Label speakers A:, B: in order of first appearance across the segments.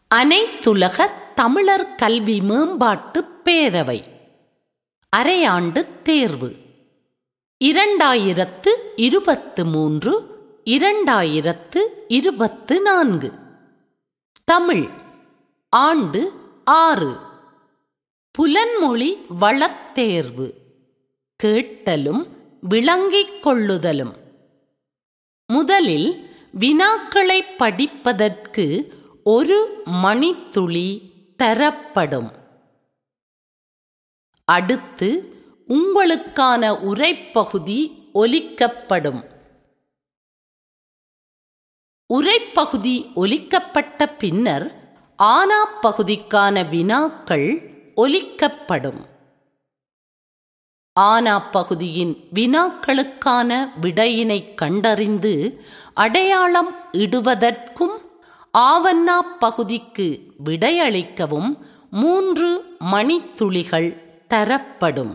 A: அனைத்துலக தமிழர் கல்வி மேம்பாட்டுப் பேரவை அரையாண்டு தேர்வு இரண்டாயிரத்து இருபத்து மூன்று இரண்டாயிரத்து இருபத்து நான்கு தமிழ் ஆண்டு ஆறு புலன்மொழி வளத்தேர்வு கேட்டலும் விளங்கிக் கொள்ளுதலும் முதலில் வினாக்களை படிப்பதற்கு ஒரு மணித்துளி தரப்படும் அடுத்து உங்களுக்கான உரைப்பகுதி ஒலிக்கப்படும் உரைப்பகுதி ஒலிக்கப்பட்ட பின்னர் ஆனா பகுதிக்கான வினாக்கள் ஒலிக்கப்படும் ஆனா பகுதியின் வினாக்களுக்கான விடையினை கண்டறிந்து அடையாளம் இடுவதற்கும் ஆவண்ணா பகுதிக்கு விடையளிக்கவும் மூன்று மணித்துளிகள் தரப்படும்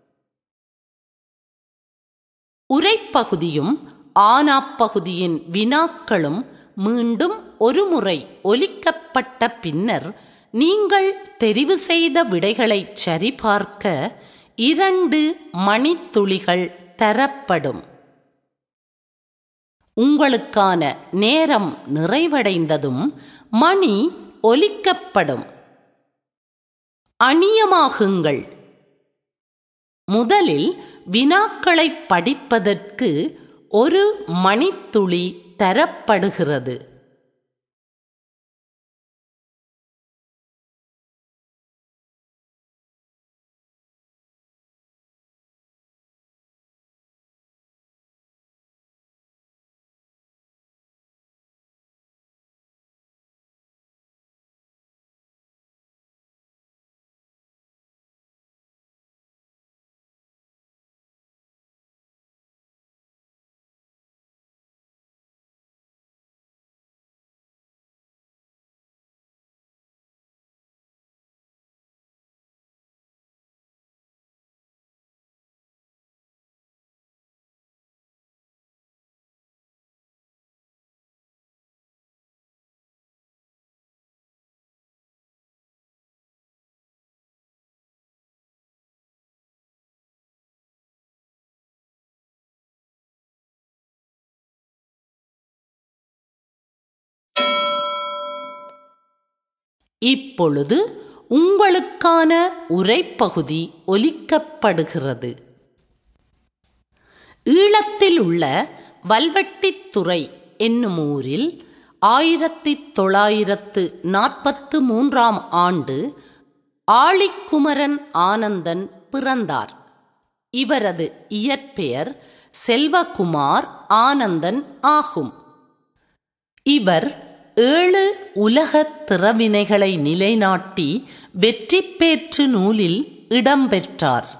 A: உரைப்பகுதியும் ஆனா பகுதியின் வினாக்களும் மீண்டும் ஒருமுறை ஒலிக்கப்பட்ட பின்னர் நீங்கள் தெரிவு செய்த விடைகளை சரிபார்க்க இரண்டு மணித்துளிகள் தரப்படும் உங்களுக்கான நேரம் நிறைவடைந்ததும் மணி ஒலிக்கப்படும் அணியமாகுங்கள் முதலில் வினாக்களை படிப்பதற்கு ஒரு மணித்துளி தரப்படுகிறது இப்பொழுது உங்களுக்கான உரைப்பகுதி ஒலிக்கப்படுகிறது ஈழத்தில் உள்ள வல்வெட்டித்துறை என்னும் ஊரில் ஆயிரத்தி தொள்ளாயிரத்து நாற்பத்து மூன்றாம் ஆண்டு ஆழிக்குமரன் ஆனந்தன் பிறந்தார் இவரது இயற்பெயர் செல்வகுமார் ஆனந்தன் ஆகும் இவர் ஏழு உலக திறவினைகளை நிலைநாட்டி வெற்றி பேற்று நூலில் இடம்பெற்றார்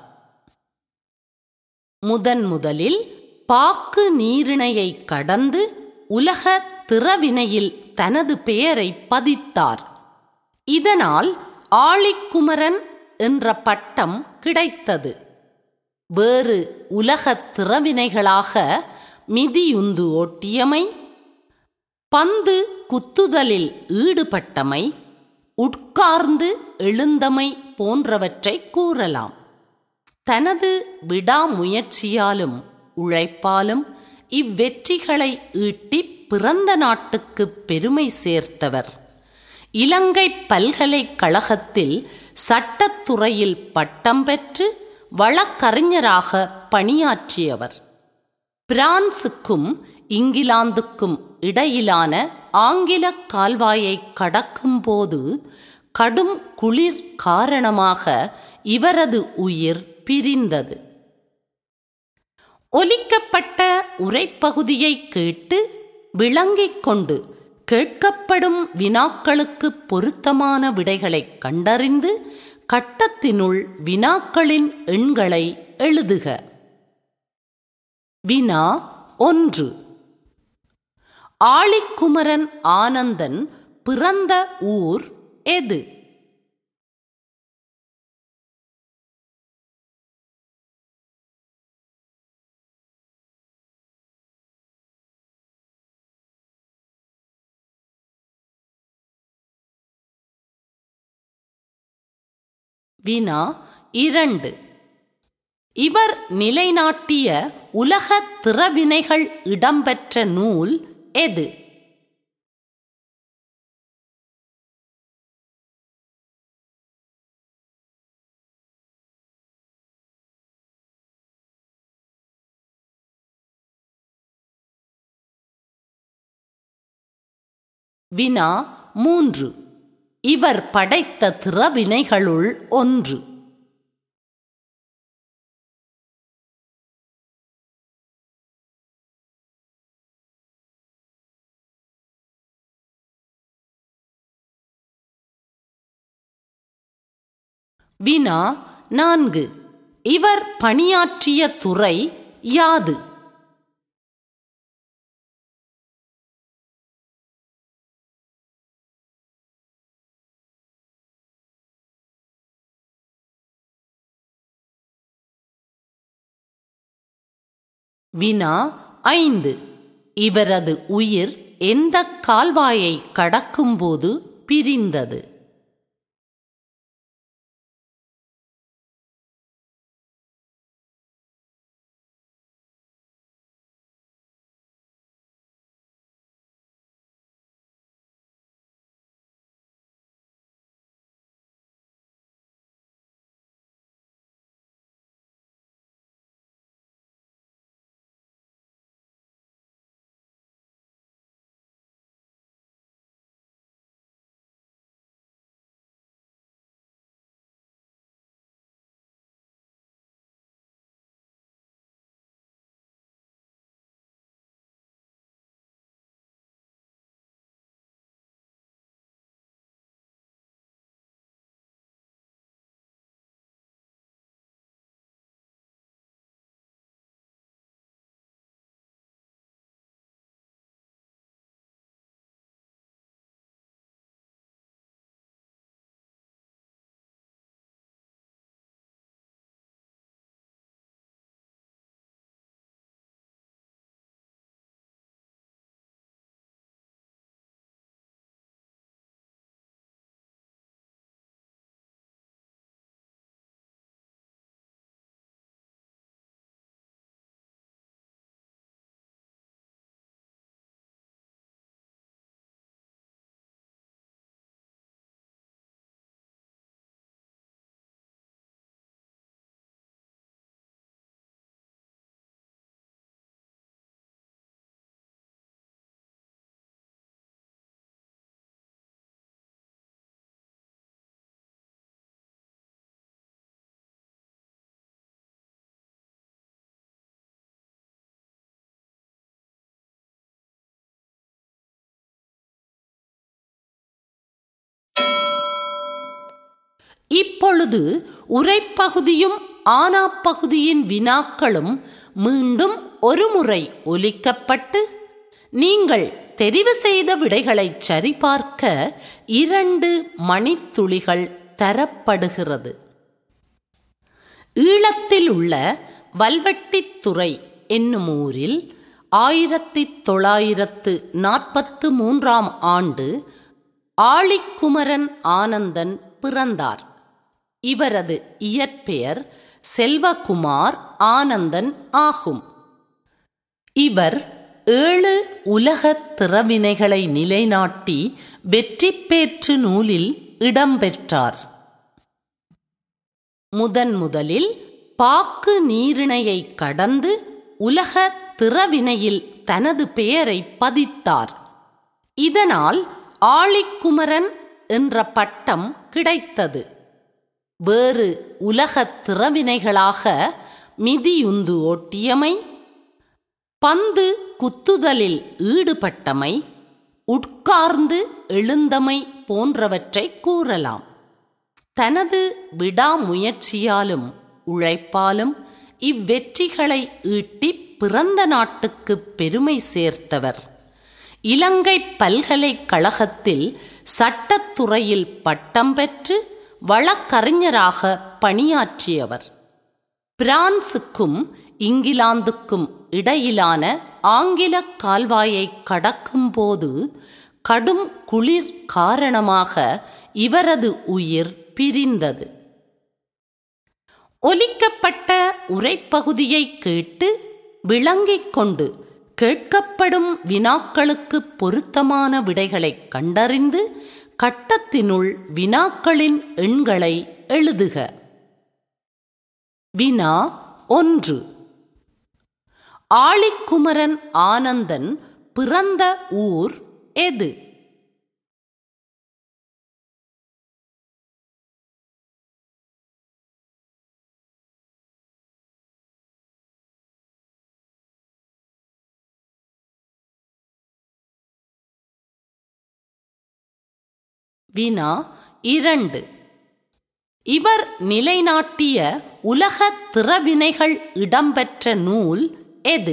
A: முதன் முதலில் பாக்கு நீரிணையை கடந்து உலக திறவினையில் தனது பெயரை பதித்தார் இதனால் ஆழிக்குமரன் என்ற பட்டம் கிடைத்தது வேறு உலக திறவினைகளாக மிதியுந்து ஓட்டியமை பந்து குத்துதலில் ஈடுபட்டமை உட்கார்ந்து எழுந்தமை போன்றவற்றை கூறலாம் தனது விடாமுயற்சியாலும் உழைப்பாலும் இவ்வெற்றிகளை ஈட்டி பிறந்த நாட்டுக்கு பெருமை சேர்த்தவர் இலங்கை பல்கலைக்கழகத்தில் சட்டத்துறையில் பட்டம் பெற்று வழக்கறிஞராக பணியாற்றியவர் பிரான்சுக்கும் இங்கிலாந்துக்கும் இடையிலான ஆங்கில கால்வாயை கடக்கும்போது கடும் குளிர் காரணமாக இவரது உயிர் பிரிந்தது ஒலிக்கப்பட்ட உரைப்பகுதியை கேட்டு விளங்கிக் கொண்டு கேட்கப்படும் வினாக்களுக்கு பொருத்தமான விடைகளை கண்டறிந்து கட்டத்தினுள் வினாக்களின் எண்களை எழுதுக வினா ஒன்று ஆழிக்குமரன் ஆனந்தன் பிறந்த ஊர் எது வினா இரண்டு இவர் நிலைநாட்டிய உலக திறவினைகள் இடம்பெற்ற நூல் எது வினா மூன்று இவர் படைத்த திறவினைகளுள் ஒன்று வினா நான்கு இவர் பணியாற்றிய துறை யாது வினா ஐந்து இவரது உயிர் எந்த கால்வாயை கடக்கும்போது பிரிந்தது இப்பொழுது உரைப்பகுதியும் ஆனாப்பகுதியின் வினாக்களும் மீண்டும் ஒருமுறை ஒலிக்கப்பட்டு நீங்கள் தெரிவு செய்த விடைகளை சரிபார்க்க இரண்டு மணித்துளிகள் தரப்படுகிறது ஈழத்தில் உள்ள வல்வெட்டித்துறை என்னும் ஊரில் ஆயிரத்தி தொள்ளாயிரத்து நாற்பத்து மூன்றாம் ஆண்டு ஆழிக்குமரன் ஆனந்தன் பிறந்தார் இவரது இயற்பெயர் செல்வகுமார் ஆனந்தன் ஆகும் இவர் ஏழு உலகத் திறவினைகளை நிலைநாட்டி வெற்றி பேற்று நூலில் இடம்பெற்றார் முதன் முதலில் பாக்கு நீரிணையை கடந்து உலக திறவினையில் தனது பெயரை பதித்தார் இதனால் ஆழிக்குமரன் என்ற பட்டம் கிடைத்தது வேறு உலகத் திறவினைகளாக மிதியுந்து ஓட்டியமை பந்து குத்துதலில் ஈடுபட்டமை உட்கார்ந்து எழுந்தமை போன்றவற்றை கூறலாம் தனது விடாமுயற்சியாலும் உழைப்பாலும் இவ்வெற்றிகளை ஈட்டி பிறந்த நாட்டுக்கு பெருமை சேர்த்தவர் இலங்கை பல்கலைக்கழகத்தில் சட்டத்துறையில் பட்டம் பெற்று வழக்கறிஞராக பணியாற்றியவர் பிரான்சுக்கும் இங்கிலாந்துக்கும் இடையிலான ஆங்கில கால்வாயை கடக்கும்போது கடும் குளிர் காரணமாக இவரது உயிர் பிரிந்தது ஒலிக்கப்பட்ட உரைப்பகுதியை கேட்டு விளங்கிக் கொண்டு கேட்கப்படும் வினாக்களுக்கு பொருத்தமான விடைகளைக் கண்டறிந்து கட்டத்தினுள் வினாக்களின் எண்களை எழுதுக வினா ஒன்று ஆழிக்குமரன் ஆனந்தன் பிறந்த ஊர் எது வினா இரண்டு இவர் நிலைநாட்டிய உலக திறவினைகள் இடம்பெற்ற நூல் எது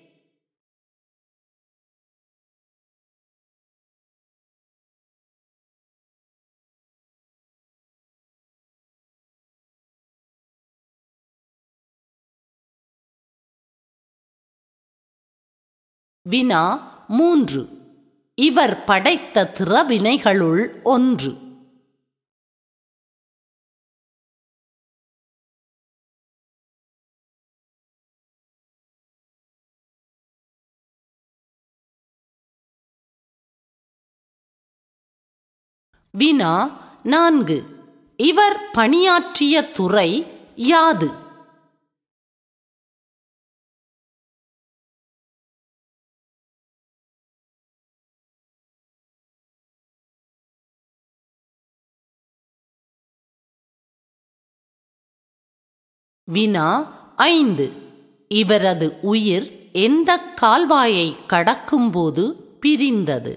A: வினா மூன்று இவர் படைத்த திறவினைகளுள் ஒன்று வினா நான்கு இவர் பணியாற்றிய துறை யாது வினா ஐந்து இவரது உயிர் எந்த கால்வாயை கடக்கும்போது பிரிந்தது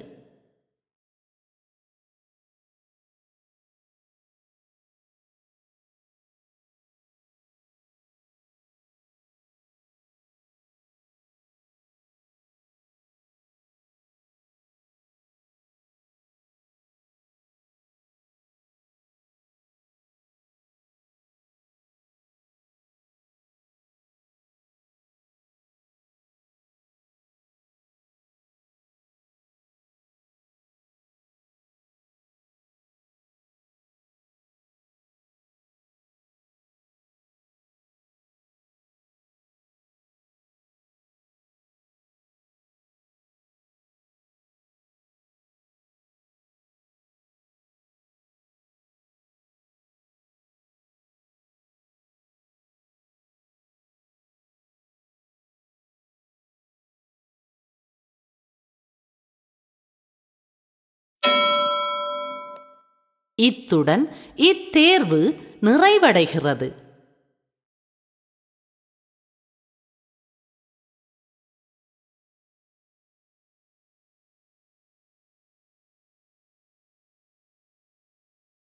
A: இத்துடன் இத்தேர்வு நிறைவடைகிறது